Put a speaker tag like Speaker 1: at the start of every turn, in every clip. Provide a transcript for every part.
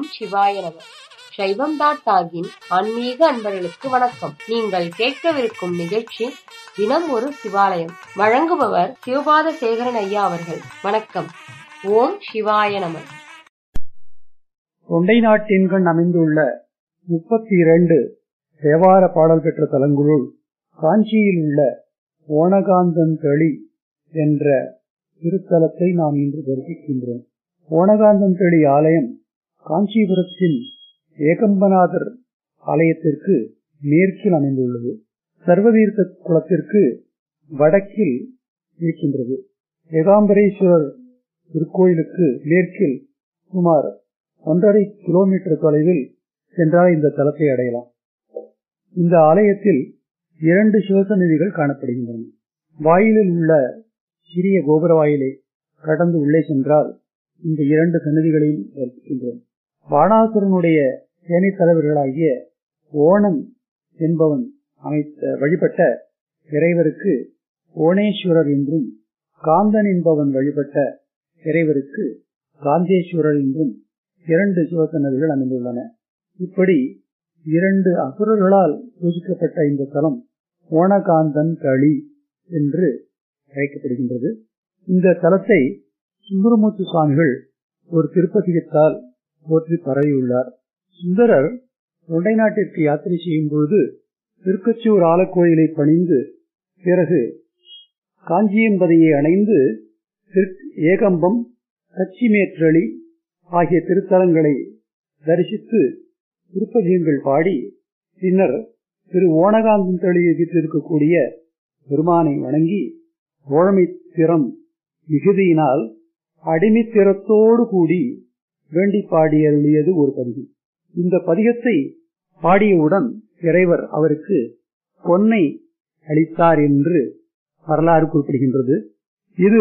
Speaker 1: சிவாய நம சைவம் டாட் டாகின் ஆன்மீக அன்பர்களுக்கு வணக்கம் நீங்கள் கேட்கவிருக்கும் நிகழ்ச்சி தினம் ஒரு சிவாலயம் வழங்குபவர் சிவபாத சேகரன் ஐயா அவர்கள் வணக்கம் ஓம் சிவாய நம
Speaker 2: தொண்டை நாட்டின்கண் அமைந்துள்ள முப்பத்தி இரண்டு தேவார பாடல் பெற்ற தலங்களுள் காஞ்சியில் உள்ள ஓணகாந்தன் தளி என்ற திருத்தலத்தை நாம் இன்று தரிசிக்கின்றோம் ஓணகாந்தன் தளி ஆலயம் காஞ்சிபுரத்தின் ஏகம்பநாதர் ஆலயத்திற்கு மேற்கில் அமைந்துள்ளது சர்வதீர்த்த குளத்திற்கு வடக்கில் இருக்கின்றது ஏகாம்பரேஸ்வரர் திருக்கோயிலுக்கு மேற்கில் சுமார் ஒன்றரை கிலோமீட்டர் தொலைவில் சென்றால் இந்த தலத்தை அடையலாம் இந்த ஆலயத்தில் இரண்டு சிவசந்நிதிகள் காணப்படுகின்றன வாயிலில் உள்ள சிறிய கோபுர வாயிலை கடந்து உள்ளே சென்றால் இந்த இரண்டு சன்னதிகளையும் தரிசிக்கின்றோம் பாணாசுரனுடைய சேனை தலைவர்களாகிய ஓணம் என்பவன் அமைத்த வழிபட்ட இறைவருக்கு ஓணேஸ்வரர் என்றும் காந்தன் என்பவன் வழிபட்ட இறைவருக்கு காந்தேஸ்வரர் என்றும் இரண்டு சிவசன்னதிகள் அமைந்துள்ளன இப்படி இரண்டு அசுரர்களால் பூஜிக்கப்பட்ட இந்த தலம் ஓணகாந்தன் களி என்று அழைக்கப்படுகின்றது இந்த தலத்தை சுந்தரமூர்த்தி சுவாமிகள் ஒரு திருப்பதிகத்தால் போற்றி பரவியுள்ளார் சுந்தரர் தொண்டை நாட்டிற்கு யாத்திரை செய்யும் பொழுது திருக்கச்சூர் ஆலக்கோயிலை பணிந்து பிறகு காஞ்சியம்பதையை அணைந்து ஏகம்பம் கச்சிமேற்றளி ஆகிய திருத்தலங்களை தரிசித்து திருப்பதியங்கள் பாடி பின்னர் திரு ஓணகாந்தன் தளியை வீற்றிருக்கக்கூடிய பெருமானை வணங்கி தோழமை திறம் மிகுதியினால் அடிமைத்திறத்தோடு கூடி வேண்டி பாடி அருளியது ஒரு பதிகம் இந்த பதிகத்தை பாடியவுடன் இறைவர் அவருக்கு பொன்னை அளித்தார் என்று வரலாறு குறிப்பிடுகின்றது இது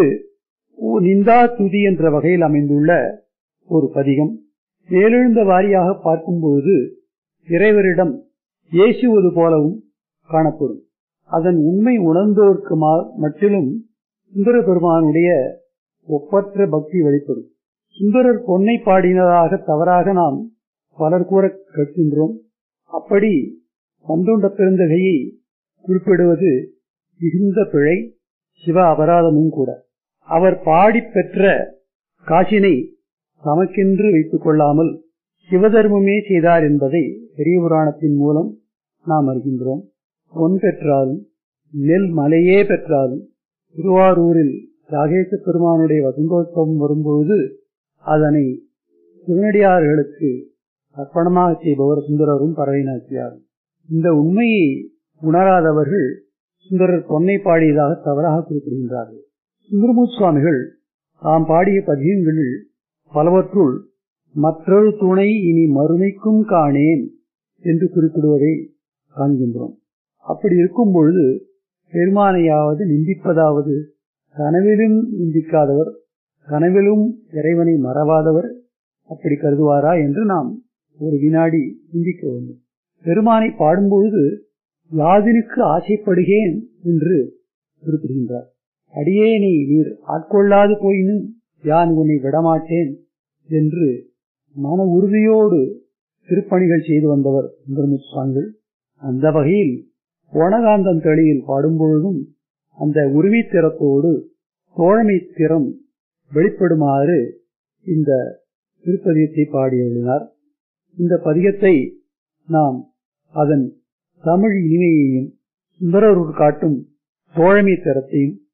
Speaker 2: நிந்தா துதி என்ற வகையில் அமைந்துள்ள ஒரு பதிகம் மேலெழுந்த வாரியாக பார்க்கும்போது இறைவரிடம் ஏசுவது போலவும் காணப்படும் அதன் உண்மை உணர்ந்தோர்க்கு மட்டிலும் சுந்தர பெருமானுடைய ஒப்பற்ற பக்தி வெளிப்படும் சுந்தரர் பொன்னை பாடினதாக தவறாக நாம் பலர் கூற கேட்கின்றோம் அப்படி பந்துண்ட பெருந்தகையை குறிப்பிடுவது மிகுந்த பிழை சிவ அபராதமும் கூட அவர் பாடி பெற்ற காசினை தமக்கென்று வைத்துக் கொள்ளாமல் சிவதர்மமே செய்தார் என்பதை பெரிய புராணத்தின் மூலம் நாம் அறிகின்றோம் பொன் பெற்றாலும் நெல் மலையே பெற்றாலும் திருவாரூரில் ராகேச பெருமானுடைய வசந்தோத்சவம் வரும்பொழுது அதனை சிவனடியார்களுக்கு அர்ப்பணமாக செய்பவர் சுந்தரரும் பறவைநாச்சியார் இந்த உண்மையை உணராதவர்கள் சுந்தரர் பொன்னை பாடியதாக தவறாக குறிப்பிடுகின்றார்கள் சுந்தரமூர் சுவாமிகள் தாம் பாடிய பதியங்களில் பலவற்றுள் மற்றொரு துணை இனி மறுமைக்கும் காணேன் என்று குறிப்பிடுவதை காண்கின்றோம் அப்படி இருக்கும் பொழுது பெருமானையாவது நிந்திப்பதாவது கனவிலும் நிந்திக்காதவர் கனவிலும் இறைவனை மறவாதவர் அப்படி கருதுவாரா என்று நாம் ஒரு வினாடி சிந்திக்க வேண்டும் பெருமானை பாடும்பொழுது யாதினுக்கு ஆசைப்படுகேன் என்று குறிப்பிடுகின்றார் அடியேனை நீர் ஆட்கொள்ளாது போயினும் யான் உன்னை விடமாட்டேன் என்று மன உறுதியோடு திருப்பணிகள் செய்து வந்தவர் சுந்தரமுத்து சுவாமிகள் அந்த வகையில் ஓணகாந்தன் தெளியில் பாடும்பொழுதும் அந்த உருவி திறத்தோடு தோழமை திறம் வெளிப்படுமாறு இந்த திருப்பதியத்தை பாடி எழுதினார் இந்த பதிகத்தை நாம் அதன் தமிழ் இனிமையையும் சுந்தரர் காட்டும் தோழமை திறத்தையும்